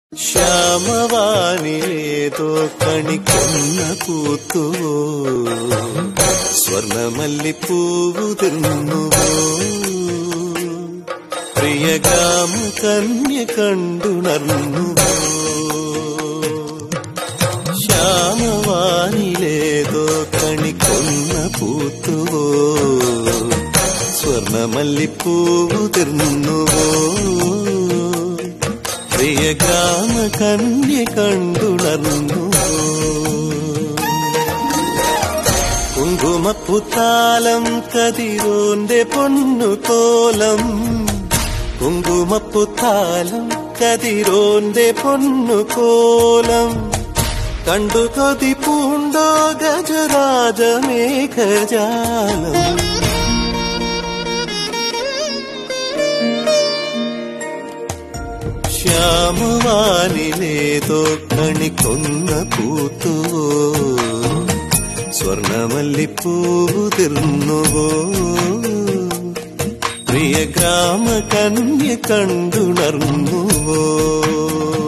ശ്യാമവാനിലേതോ കണിക്കൊന്ന പൂത്തുവോ സ്വർണമല്ലിപ്പൂവുതിർന്നുവോ പ്രിയകാമ കന്യ കണ്ടുണർന്നുവോ ശ്യാമവാനിലേതോ കണിക്കൊന്ന പൂത്തുവോ സ്വർണമല്ലിപ്പൂവുതിർന്നുവോ പ്രിയഗ്രാമ കന്യ കണ്ടുണർന്നുവോ കുങ്കുമപ്പുത്താലം കതിരോന്റെ പൊന്നു കോലം കുങ്കുമപ്പുത്താലം കതിരോന്റെ പൊന്നു കോലം കണ്ടു കൊതി പൂണ്ടോ ഗജരാജമേഘജാലം ശ്യാമവാനിലേതോ കണിക്കൊന്ന പൂത്തുവോ സ്വർണമല്ലിപ്പൂതിർന്നുവോ പ്രിയ ഗ്രാമ കന്യ കണ്ടുണർന്നുവോ